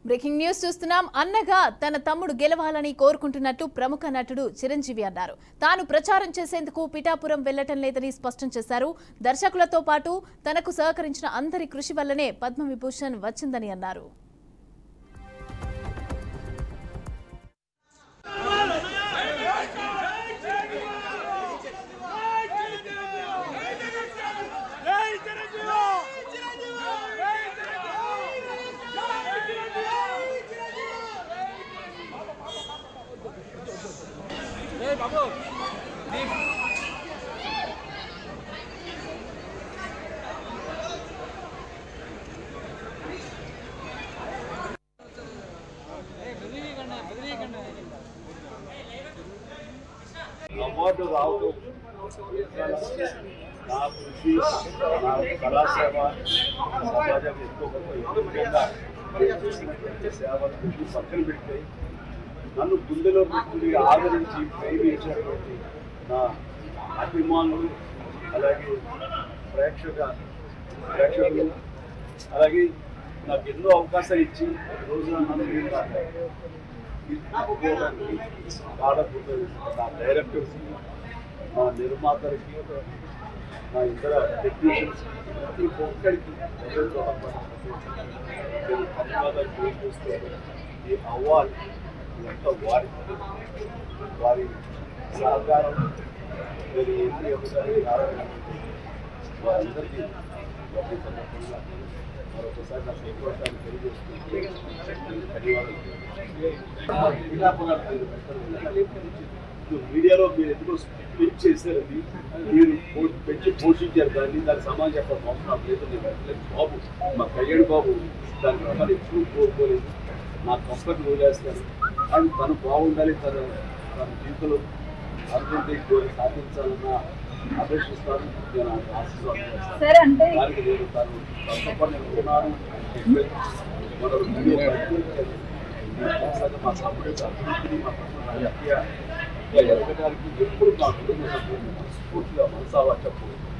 Breaking news చూస్తున్నాం అన్నగా తన తమ్ముడు గెలవాలని కోరుకుంటున్నట్టు ప్రముఖ నటుడు చిరంజీవి అన్నారు తాను ప్రచారం చేసేందుకు పిఠాపురం వెళ్లటం లేదని స్పష్టం చేశారు దర్శకులతో పాటు తనకు సహకరించిన అందరి కృషి వల్లనే పద్మవిభూషణ్ వచ్చిందని అన్నారు అవార్డు రావడం నా కృషి నా కళాసేవ సమాజానికి ఎంతో గొప్ప యోగ్యంగా సేవలు కృషి పక్కన పెట్టి నన్ను గుండెలో పెట్టుకుని ఆదరించి ప్రేమించినటువంటి నా అభిమానులు అలాగే ప్రేక్షక ప్రేక్షకులు అలాగే నాకు ఎన్నో అవకాశాలు ఇచ్చి ఈ రోజు నన్ను ఇలా తీసుకోవడానికి ఆడకూడదు నా డైరెక్టర్స్ నా నిర్మాతలకి నా ఇతర టెక్నీషియన్స్ ప్రతి ఒక్కరికి ప్రజలతో నేను ధన్యవాదాలు తెలియజేస్తూ ఈ అవార్డు ఎంత వారి వారి సహకారం మీరు ఎన్ని ఒకసారి వారందరికీ వారి సందర్భంగా మరొకసారి నా సంతోషాన్ని తెలియజేస్తూ ధన్యవాదాలు మీడియాలో మీరు ఎందుకో స్పీచ్ చేశారని మీరు పో- పెంచి పోషించారు దాన్ని దాని సమాజం చెప్పడం అవసరం లేదు నేను వెళ్ళలేదు. బాబు మా కళ్యాణ్ బాబు దాని ప్రకారం ఎప్పుడు కోరుకోలేదు నా కంఫర్ట్ వదిలేస్తాను కానీ తను బాగుండాలి తన తన జీవితంలో అభివృద్ధి కోరి సాధించాలన్న అపేక్షిస్తాను నేను ఆశిస్తాను సార్ అంటే దానికి నేను తను కష్టపడి ఉన్నాను మనం వీడియో ప్రయత్నించాలి. ఈ కొనసాగ మా సభ్యుల అభివృద్ధిని మా పట్ల రాజకీయ ఎదగడానికి ఎప్పుడు మా కుటుంబ సభ్యులు మనస్ఫూర్తిగా మనసావా చెప్పు